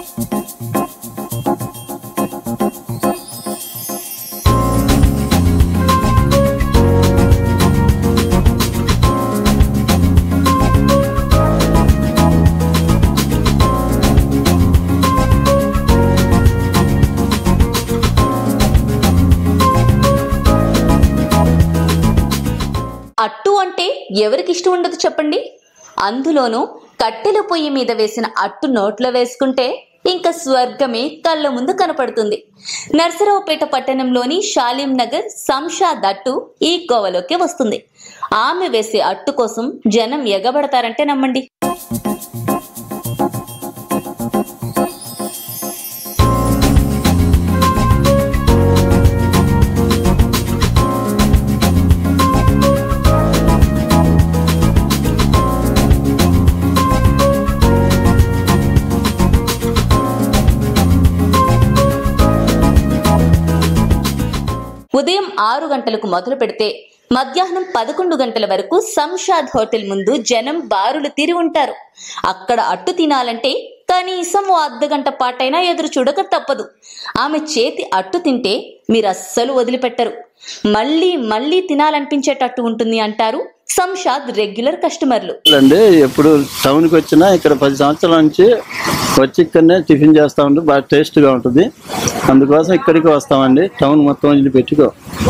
అట్టు అంటే ఎవరికి ఇష్టం ఉండదు చెప్పండి అందులోనూ కట్టెల పొయ్యి మీద వేసిన అట్టు నోట్లో వేసుకుంటే ఇంకా స్వర్గమే కళ్ళ ముందు కనపడుతుంది నర్సరావుపేట పట్టణంలోని షాలిం నగర్ సంషాద్ అట్టు ఈ కోవలోకి వస్తుంది ఆమె వేసే అట్టు కోసం జనం ఎగబడతారంటే నమ్మండి ఉదయం ఆరు గంటలకు మొదలు పెడితే మధ్యాహ్నం పదకొండు గంటల వరకు సంషాద్ హోటల్ ముందు జనం బారులు తీరి ఉంటారు అక్కడ అట్టు తినాలంటే కనీసం ఓ అర్ధ గంట పాటైనా ఎదురు చూడక తప్పదు ఆమె చేతి అట్టు తింటే మీరు అస్సలు వదిలిపెట్టరు మళ్ళీ మళ్ళీ తినాలనిపించేటట్టు ఉంటుంది అంటారు సంషాద్ రెగ్యులర్ కస్టమర్లు అండి ఎప్పుడు టౌన్కి వచ్చినా ఇక్కడ పది సంవత్సరాల నుంచి వచ్చి ఇక్కడనే టిఫిన్ చేస్తూ ఉంటే బాగా టేస్ట్గా ఉంటుంది అందుకోసం ఇక్కడికి వస్తామండి టౌన్ మొత్తం వదిలి పెట్టుకో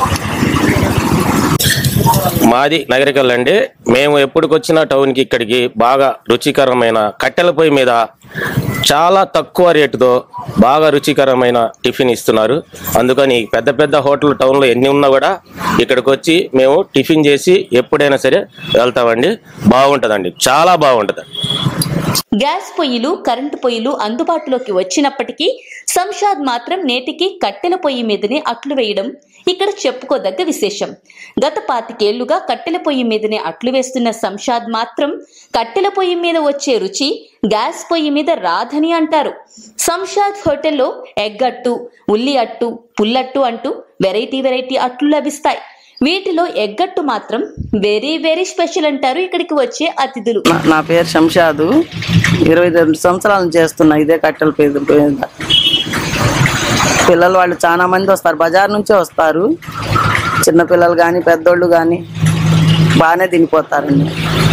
మాది నగరికల్ అండి మేము ఎప్పటికొచ్చినా టౌన్కి ఇక్కడికి బాగా రుచికరమైన కట్టెల పొయ్యి మీద చాలా తక్కువ రేటుతో బాగా రుచికరమైన టిఫిన్ ఇస్తున్నారు అందుకని పెద్ద పెద్ద హోటల్ టౌన్లో ఎన్ని ఉన్నా కూడా ఇక్కడికి వచ్చి మేము టిఫిన్ చేసి ఎప్పుడైనా సరే వెళ్తామండి బాగుంటుందండి చాలా బాగుంటుంది గ్యాస్ పొయ్యిలు కరెంటు పొయ్యిలు అందుబాటులోకి వచ్చినప్పటికీ సంషాద్ మాత్రం నేటికి కట్టెల పొయ్యి మీదనే అట్లు వేయడం ఇక్కడ చెప్పుకోదగ్గ విశేషం గత పాతికేళ్లుగా కట్టెల పొయ్యి మీదనే అట్లు వేస్తున్న సంషాద్ మాత్రం కట్టెల పొయ్యి మీద వచ్చే రుచి గ్యాస్ పొయ్యి మీద రాదని అంటారు సంషాద్ హోటల్లో ఎగ్ అట్టు ఉల్లి అట్టు పుల్లట్టు అంటూ వెరైటీ వెరైటీ అట్లు లభిస్తాయి వీటిలో ఎగ్గట్టు మాత్రం వెరీ వెరీ స్పెషల్ అంటారు ఇక్కడికి వచ్చే అతిథులు నా- నా పేరు శంషాదు ఇరవై రెండు సంవత్సరాలు చేస్తున్నా ఇదే కట్టెల పేద పేద పిల్లలు వాళ్ళు చాలా మంది వస్తారు బజార్ నుంచే వస్తారు చిన్న పిల్లలు కానీ పెద్దోళ్ళు కానీ బాగానే తినిపోతారండి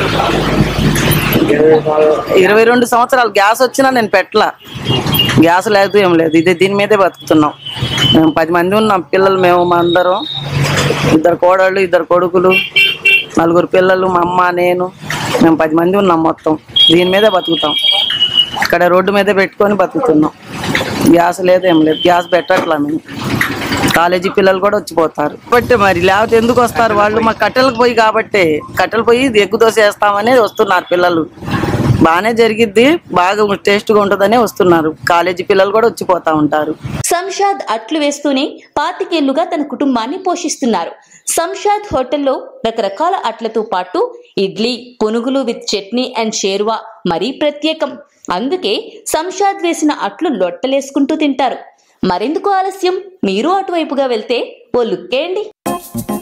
ఇరవై రెండు సంవత్సరాలు గ్యాస్ వచ్చినా నేను పెట్టలా గ్యాస్ లేదు ఏం లేదు ఇదే దీని మీదే బతుకుతున్నాం మేము పది మంది ఉన్నాం పిల్లలు మేము మా అందరం ఇద్దరు కోడళ్ళు ఇద్దరు కొడుకులు నలుగురు పిల్లలు మా అమ్మ నేను మేము పది మంది ఉన్నాం మొత్తం దీని మీదే బతుకుతాం ఇక్కడ రోడ్డు మీదే పెట్టుకొని బతుకుతున్నాం గ్యాస్ లేదు ఏం లేదు గ్యాస్ పెట్టట్లా మేము కాలేజీ పిల్లలు కూడా వచ్చిపోతారు బట్టి మరి లేకపోతే ఎందుకు వస్తారు వాళ్ళు మా కట్టెలకు పోయి కాబట్టి కట్టెలు పోయి ఎగ్గు దోశ వేస్తామని వస్తున్నారు పిల్లలు బాగానే జరిగిద్ది బాగా టేస్ట్గా ఉంటుందనే వస్తున్నారు కాలేజీ పిల్లలు కూడా వచ్చిపోతా ఉంటారు సంషాద్ అట్లు వేస్తూనే పాతికేళ్లుగా తన కుటుంబాన్ని పోషిస్తున్నారు సంషాద్ హోటల్లో రకరకాల అట్లతో పాటు ఇడ్లీ పునుగులు విత్ చట్నీ అండ్ షేర్వా మరీ ప్రత్యేకం అందుకే సంషాద్ వేసిన అట్లు లొట్టలేసుకుంటూ తింటారు మరెందుకు ఆలస్యం మీరు అటువైపుగా వెళ్తే ఓ లుక్కేయండి